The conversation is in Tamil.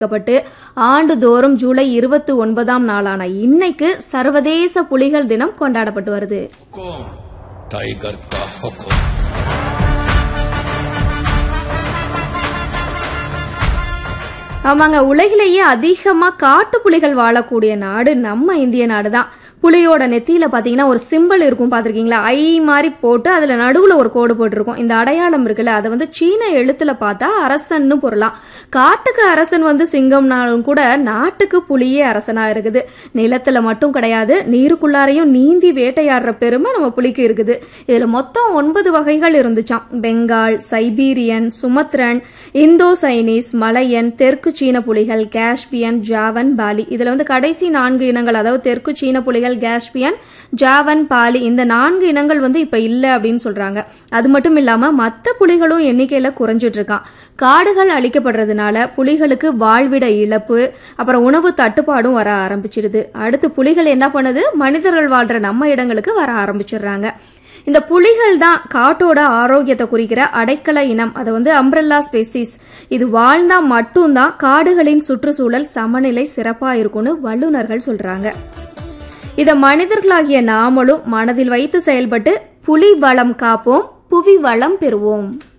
ப்பட்டு ஆண்டுதோறும் ஜூலை இருபத்தி ஒன்பதாம் நாளான இன்னைக்கு சர்வதேச புலிகள் தினம் கொண்டாடப்பட்டு வருது हुकुम टाइगर का हुकुम ஆமாங்க உலகிலேயே அதிகமா காட்டுப்புலிகள் வாழக்கூடிய நாடு நம்ம இந்திய நாடு தான் புலியோட நெத்தியில பாத்தீங்கன்னா ஒரு சிம்பிள் இருக்கும் பாத்திருக்கீங்களா ஐ மாதிரி போட்டு அதுல நடுவுல ஒரு கோடு போட்டிருக்கும் இந்த அடையாளம் இருக்குல்ல அதை வந்து சீன எழுத்துல பார்த்தா அரசன்னு பொருளாம் காட்டுக்கு அரசன் வந்து சிங்கம்னாலும் கூட நாட்டுக்கு புலியே அரசனா இருக்குது நிலத்துல மட்டும் கிடையாது நீருக்குள்ளாரையும் நீந்தி வேட்டையாடுற பெருமை நம்ம புலிக்கு இருக்குது இதுல மொத்தம் ஒன்பது வகைகள் இருந்துச்சாம் Bengal Siberian Sumatran Indochinese Malayan தெற்கு சீன புலிகள் காஸ்பியன் ஜாவன் பாலி இதுல வந்து கடைசி நான்கு இனங்கள் அதாவது தெற்கு சீன புலிகள் காஸ்பியன் ஜாவன் பாலி இந்த நான்கு இனங்கள் வந்து இப்ப இல்ல அப்படின்னு சொல்றாங்க அது மட்டும் இல்லாம மத்த புலிகளும் எண்ணிக்கையில குறைஞ்சிட்டு இருக்கான் காடுகள் அழிக்கப்படுறதுனால புலிகளுக்கு வாழ்விட இழப்பு அப்புறம் உணவு தட்டுப்பாடும் வர ஆரம்பிச்சிடுது அடுத்து புலிகள் என்ன பண்ணுது மனிதர்கள் வாழ்ற நம்ம இடங்களுக்கு வர ஆரம்பிச்சிடுறாங்க இந்த புலிகள் தான் காட்டோட ஆரோக்கியத்தை குறிக்கிற அடைக்கல இனம் அது வந்து அம்ப்ரெல்லா ஸ்பெசிஸ் இது வாழ்ந்தா மட்டும்தான் காடுகளின் சுற்றுச்சூழல் சமநிலை சிறப்பா இருக்கும்னு வல்லுநர்கள் சொல்றாங்க இத மனிதர்களாகிய நாமளும் மனதில் வைத்து செயல்பட்டு புலி வளம் காப்போம் புவி வளம் பெறுவோம்